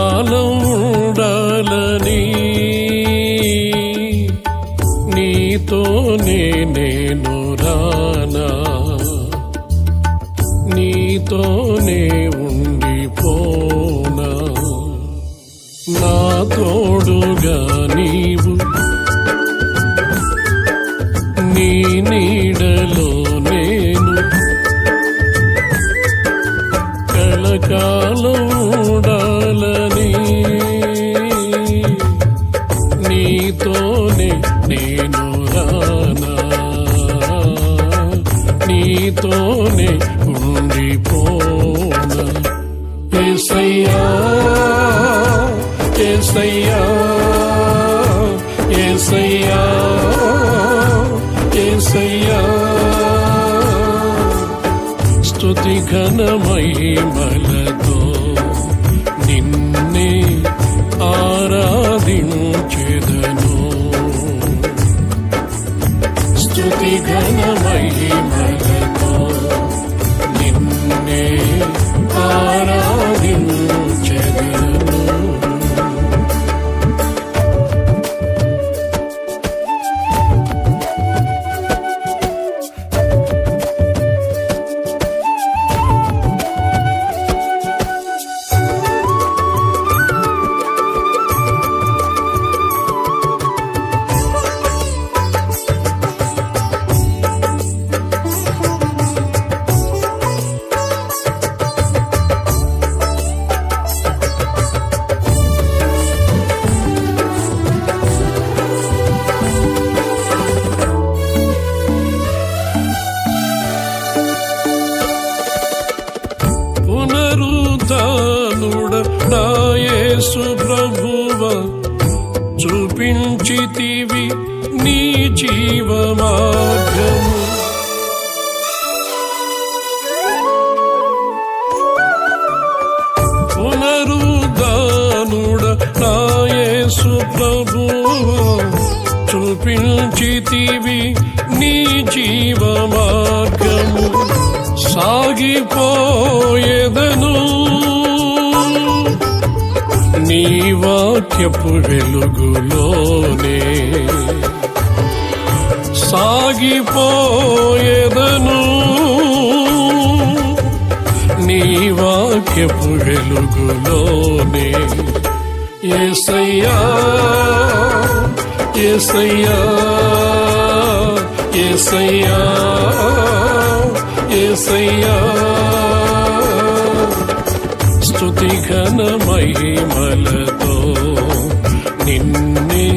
కలకాలం ఉండాలని నీతోనే నేను రానా నీతోనే ఉండిపోనా నా తోడుగా నీవు నీ నీడలో నేను కలకాలం ఉండాలని నీతోనే నేను రానా నీతోనే ఉండిపోనా ఏసయ్యా ఏసయ్యా ఏసయ్యా ఏసయ్యా స్తుతి ఘన మహిమలతో నిన్నే ఆరాధించెదను స్తుతి ఘన మహిమలతో నిన్నే ఆరాధించెదను పునరుద్ధానుడ నాయేసు ప్రభువ చూపించితివి నీ జీవ మార్గము పునరుద్ధానుడ నాయేసు ప్రభువ చూపించితివి నీ జీవ మార్గము సాగిపోయేదను నీ వాక్యపు వెలుగులోనే సాగిపోయేదను నీ వాక్యపు వెలుగులోనే ఏసయ్యా ఏసయ్యా ఏసయ్యా ఏసయ్యా స్తుతి ఘన మహిమలతో నిన్నే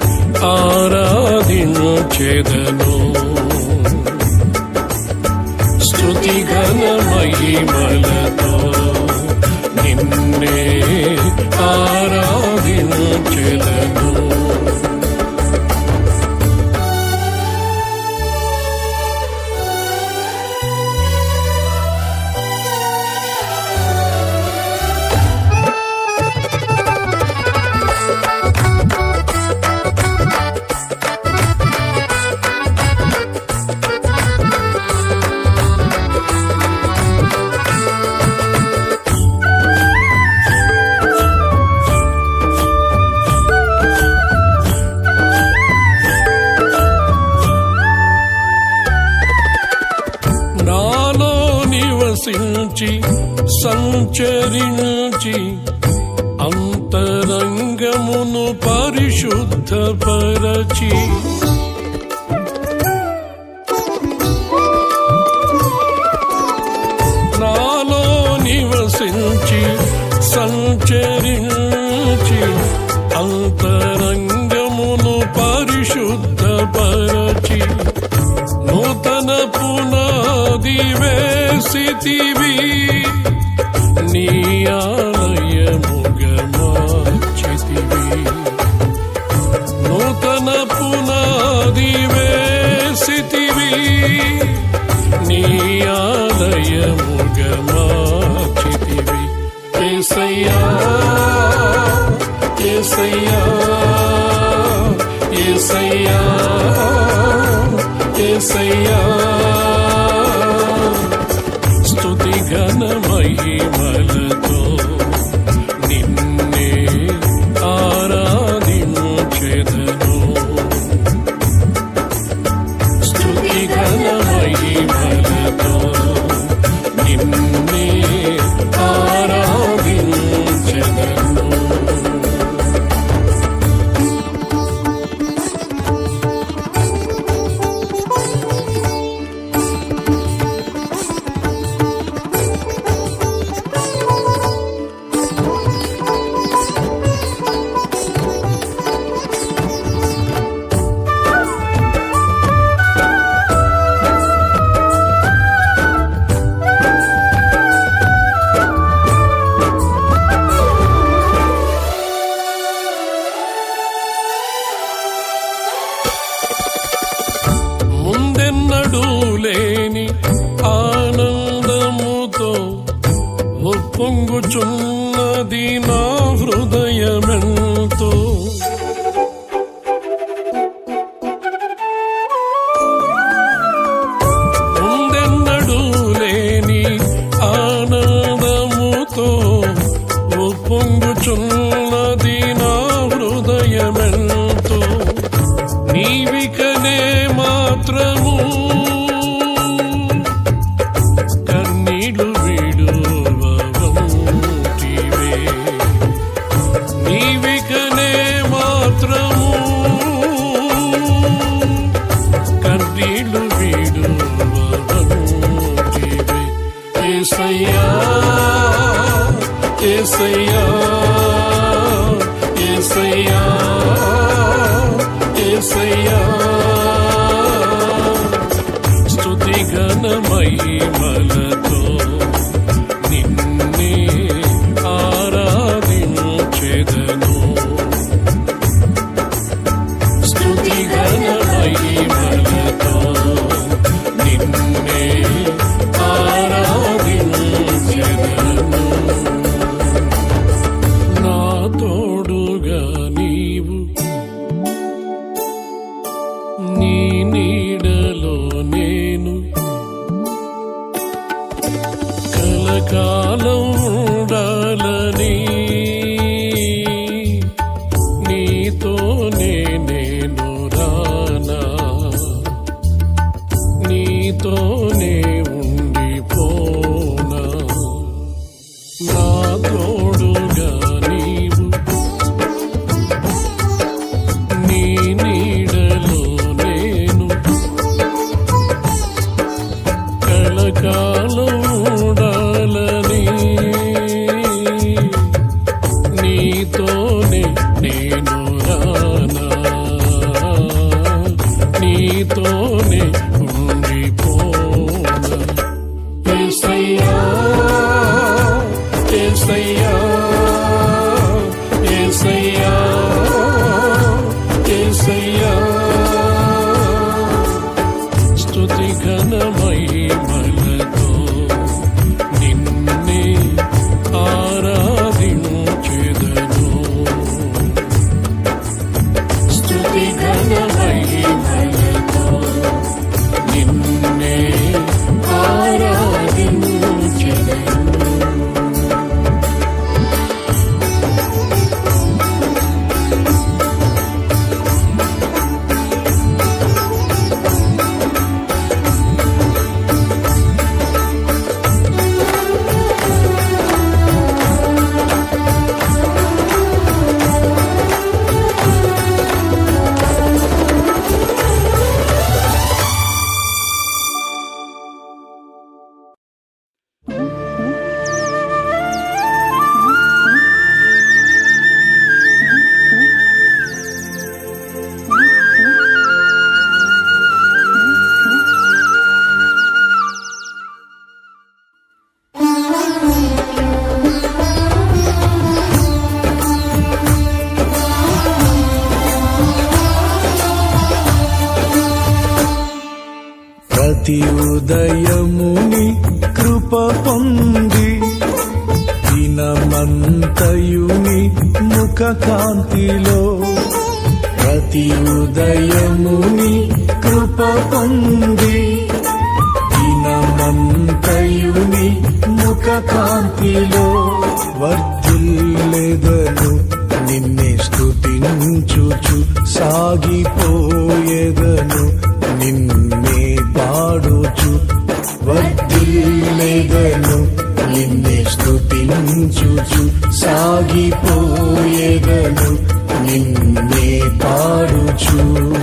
ఆరాధించెదను స్తుతి ఘన మహిమలతో నిన్నే ఆరాధించెదను నాలో నివసించి సంచరించి అంతరంగమును పరిశుద్ధపరచి నాలో నివసించి సంచరించి అంతరంగమును పరిశుద్ధపరచి నూతన పునాది వేసితివి నీ ఆలయముగమాచితివి నూతన పునాది వేసితివి నీ ఆలయముగమాచితివి ఏసయ్యా ఏసయ్యా ఏసయ్యా ఏసయ్యా స్తుతి ఘన మహిమలతో నిన్నే పొంగుచున్నది నా హృదయమెంతో నీవికనే మాత్రము కన్నీళ్ళు విడువవంటివే నీవికనే మాత్రము కన్నీళ్ళు విడువవంటివే ఏసయ్యా ఏసయ్యా ఏసయ్యా ఏసయ్యా స్తుతి ఘన మహిమలతో నిన్నే ఆరాధించెదను స్తుతి ఘన మహిమలతో నిన్నే ఆరాధించెదను నా తోడుగా నీవు నీ నీడలో నేను కలకాలం ఉండాలని నీతోనే నేను రానా నీతోనే ఉండిపోనా నా తోడుగా నీవు నీ నీడలో నేను కలకాలం ఉండాలని నీతోనే నేను రానా నీతోనే ఉండిపోనా ఏసయ్యా ఏసయ్యా ఏసయ్యా ఏసయ్యా స్తుతి ఘన మహిమలతో నిన్నే ఆరాధించెదను స్తుతి ఘన మహిమలతో నిన్నే ఆరాధించెదను ప్రతి ఉదయముని కృప పొంది దినమంతయుని ముఖ కాంతిలో ప్రతి ఉదయముని కృప పొంది దినమంతయుని ముఖ కాంతిలో వర్ధిల్లెదను నిన్నే స్తుతించుచు సాగిపోయేదను నిన్నే పాడుచు వర్ధిల్లెదను నిన్నే స్తుతించుచు సాగిపోయేదను నిన్నే పాడుచు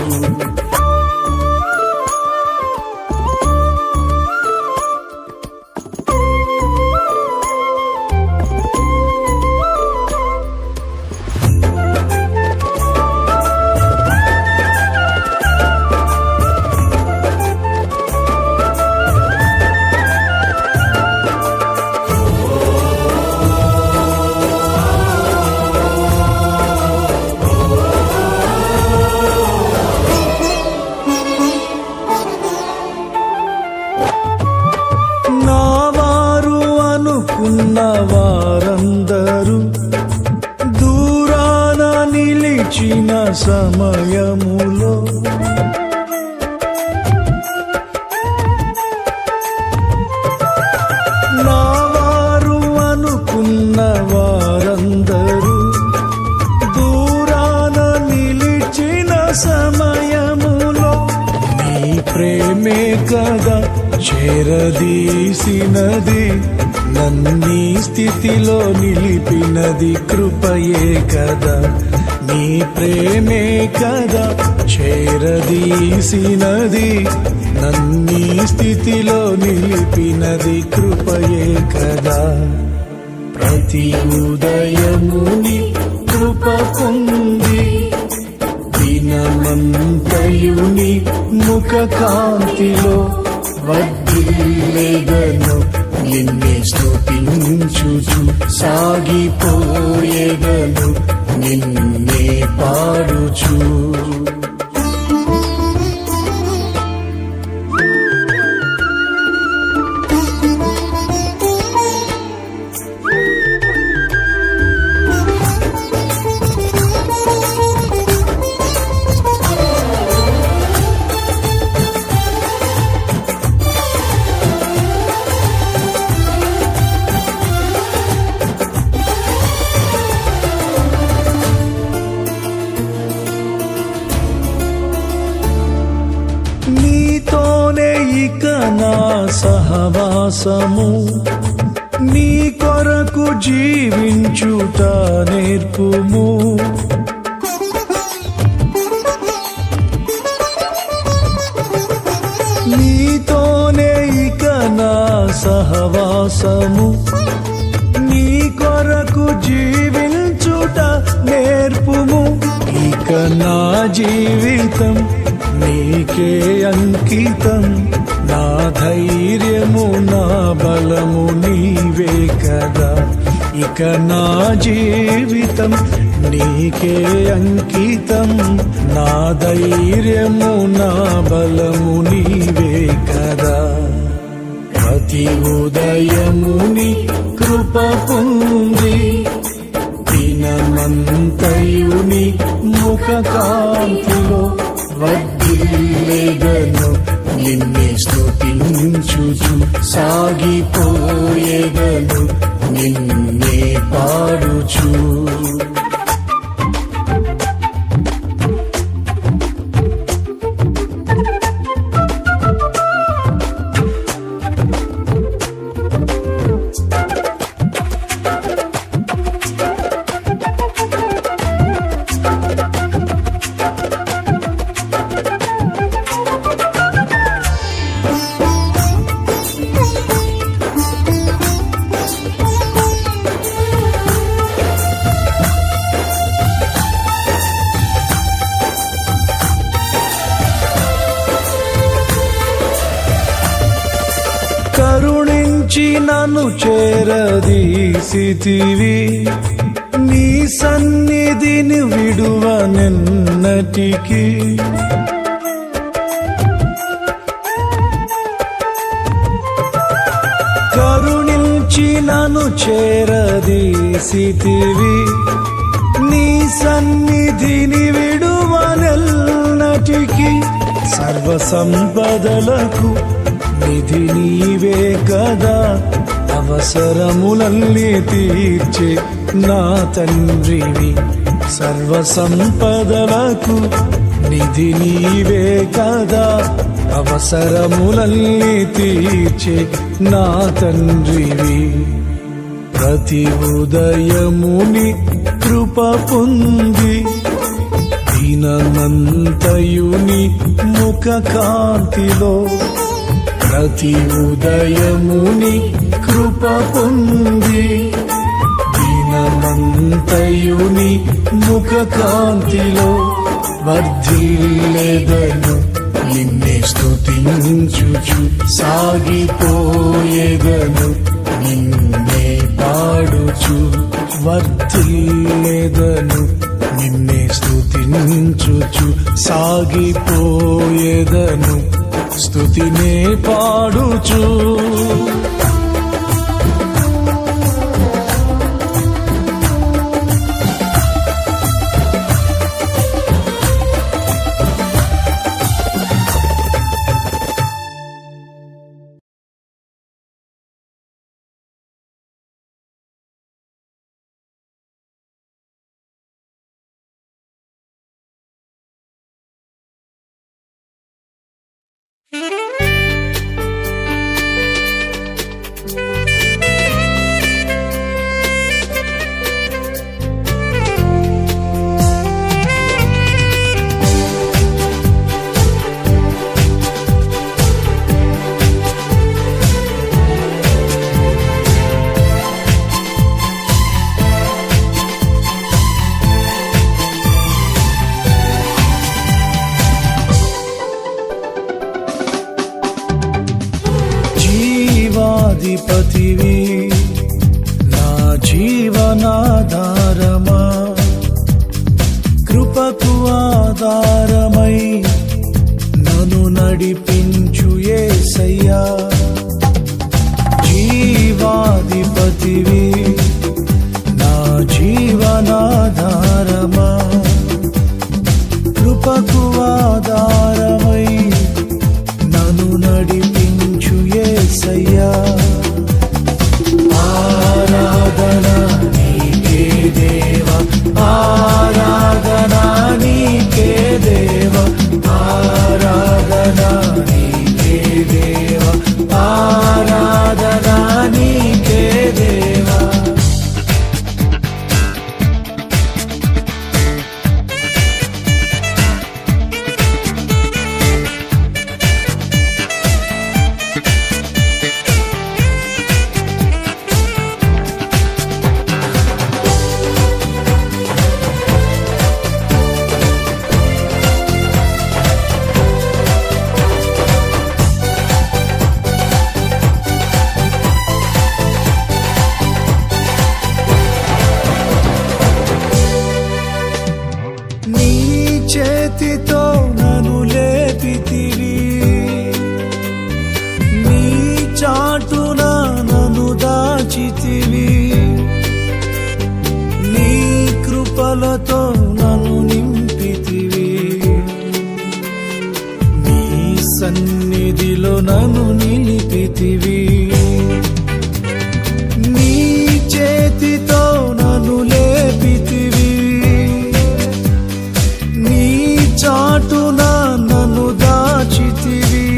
నా వారు అనుకున్న వారందరూ దూరాన నిలిచిన సమయములో నా వారు అనుకున్న వారందరూ చేరదీసినది నన్నీ స్థితిలో నిలిపినది కృపయే కదా నీ ప్రేమే కదా చేరదీసినది నన్నీ స్థితిలో నిలిపినది కృపయే కదా ప్రతి ఉదయముని కృప పొంది దినమంతయుని ముఖ కాంతిలో వర్ధిల్లేదను నిన్నే స్తుతించుచు సాగిపోయేదను నిన్నే పాడుచు నీతోనే ఇక నా సహవాసము నీ కొరకు జీవించుట నేర్పుము నీతోనే ఇక నా సహవాసము నీ కొరకు జీవించుట నేర్పుము ఇక నా జీవితం నీకే అంకితం నా ధైర్యము నా బలము నీవే కదా ఇక నా జీవితం నీకే అంకితం నా ధైర్యము నా బలము నీవే కదా ప్రతి ఉదయముని కృప పొంది దినమంతయుని ముఖ కాంతిలో వర్ధిల్లేదను నిన్నే స్తుతించుచు సాగిపోయేదను నిన్నే పాడుచు కరుణించి నన్ను చేరదీసితివి నీ సన్నిధిని విడువనెన్నటికి కరుణించి నన్ను చేరదీసితివి నీ సన్నిధిని విడువనెన్నటికి సర్వ సంపదలకు నిధి నీవే కదా అవసరములన్నీ తీర్చే నా తండ్రివి సర్వ సంపదలకు నిధి నీవే కదా అవసరములన్నీ తీర్చే నా తండ్రివి ప్రతి ఉదయముని కృప పొంది దినమంతయుని ముఖ కాంతిలో ప్రతి ఉదయముని కృప పొంది దినమంతయుని ముఖ కాంతిలో వర్ధిల్లేదను నిన్నే స్తుతించుచు సాగిపోయేదను నిన్నే పాడుచు వర్ధిల్లేదను నిన్నే స్తుతించుచు సాగిపోయేదను స్తుతినే పాడుచు Thank you. జీవాధిపతివి నా జీవనాధారమా కృపకు ఆధారమై నన్ను నడిపించు ఏసయ్యా జీవాధిపతివి నా జీవనాధారమా కృపకు ఆధారమై నన్ను నడిపించు ఏసయ్యా ఆరాధన నీకే దేవ ఆరాధన నీకే దేవ ఆరాధన నీకే దేవ ఆరాధన నీకే దేవా నీ చేతితో నన్ను లేపితివి నీ చాటున నన్ను దాచితివి నీ కృపలతో నన్ను నింపితివి నీ సన్నిధిలో నన్ను నిలిపితివి నీ చేతితో నన్ను లేపితివి నీ చాటున నన్ను దాచితివి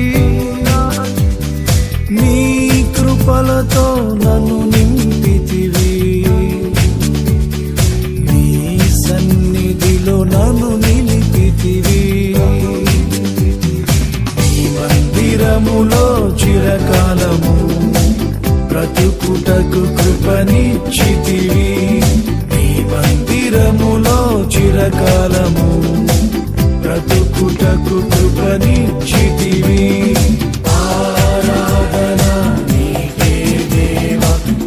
నీ కృపలతో నన్ను నింపితివి నీ సన్నిధిలో నన్ను నిలిపితివి నీ మందిరములో చిరకాలము బ్రతుకుటకు కృపనిచ్చితివి నీ మందిరములో చిరకాలము బ్రతుకుటకు కృపనిచ్చితివి ఆరాధన నీకే దేవ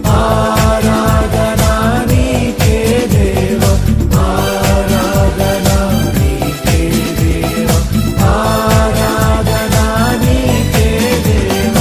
ఆరాధన నీకే దేవ ఆరాధన నీకే దేవ ఆరాధన నీకే దేవ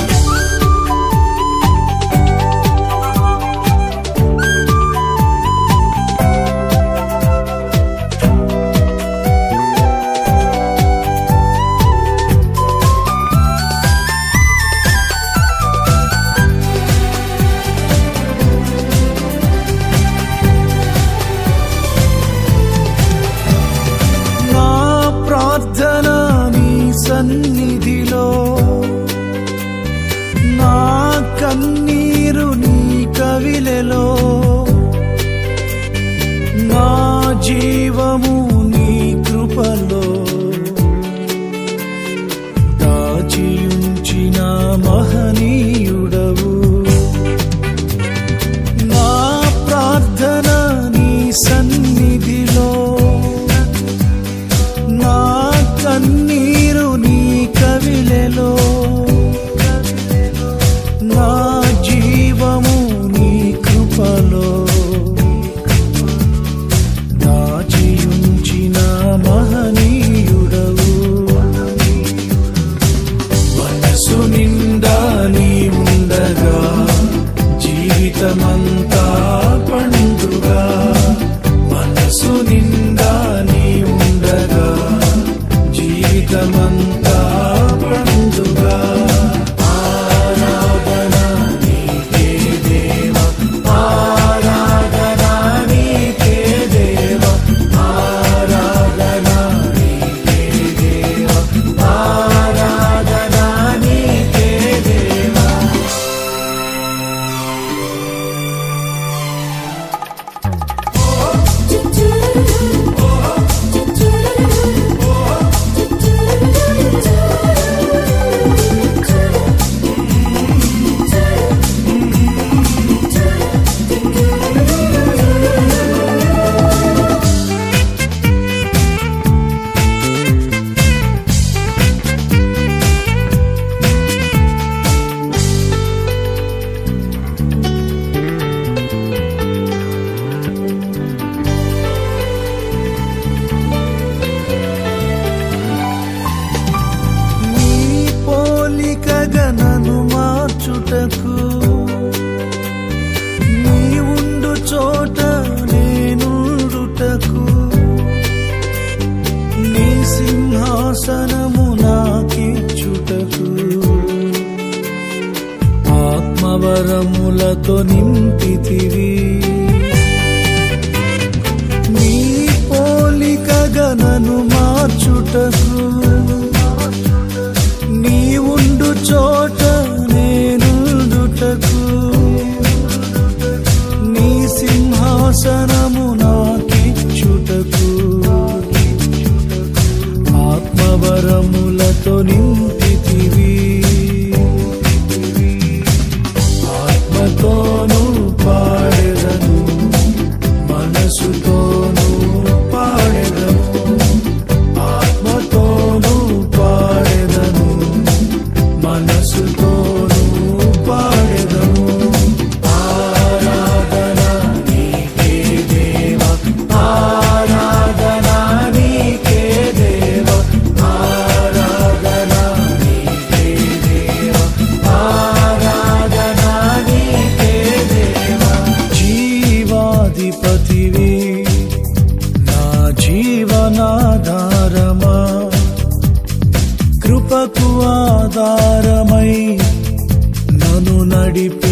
నా ప్రార్థన నీ సన్నిధిలో నా కన్నీరు నీ కవిలెలో నా జీవము నీ కృపలో దాచియుంచిన మహనీయుడవు నా ప్రార్థన నీ సన్నిధిలో నా కన్నీరు నీ కవిలెలో నా జీవము నీ కృపలో దాచియుంచిన వరములతో నింపితివి నీ పోలికగా నన్ను మార్చుటకు నీ ఉండు చోట నేనుండుటకు నీ సింహాసనము నాకిచ్చుటకు ఆత్మవరములతో నింపితివి ఆత్మతోను పాడెదను మనసుతోను పాడెదను ఆత్మతోను పాడెదను మనసుతోను పాడెదను ఆరాధన నీకే దేవ ఆరాధన నీకే దేవ ఆరాధన నీకే దేవ ఆరాధన నీకే దేవ జీవాధిపతివి నా జీవనాధారమా కృపకు ఆధారమై నన్ను నడిపి